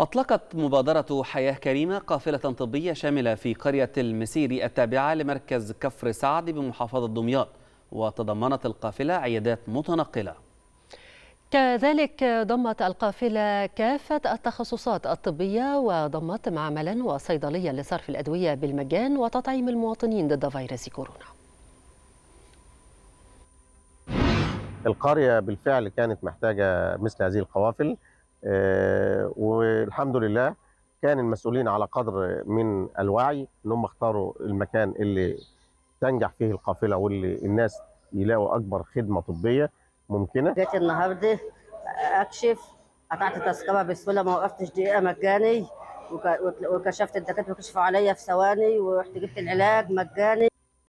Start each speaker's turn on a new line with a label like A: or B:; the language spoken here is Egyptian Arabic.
A: أطلقت مبادرة حياة كريمة قافلة طبية شاملة في قرية المسيري التابعة لمركز كفر سعد بمحافظة دمياط وتضمنت القافلة عيادات متنقلة
B: كذلك ضمت القافلة كافة التخصصات الطبية وضمت معملا وصيدليا لصرف الأدوية بالمجان وتطعيم المواطنين ضد فيروس كورونا
C: القرية بالفعل كانت محتاجة مثل هذه القوافل آه، والحمد لله كان المسؤولين على قدر من الوعي ان هم اختاروا المكان اللي تنجح فيه القافله واللي الناس يلاقوا اكبر خدمه طبيه ممكنه
D: جيت النهارده اكشف قطعت التذكره بسهوله ما وقفتش دقيقه مجاني وك- وكشفت الدكاتره كشفوا عليا في ثواني ورحت جبت العلاج مجاني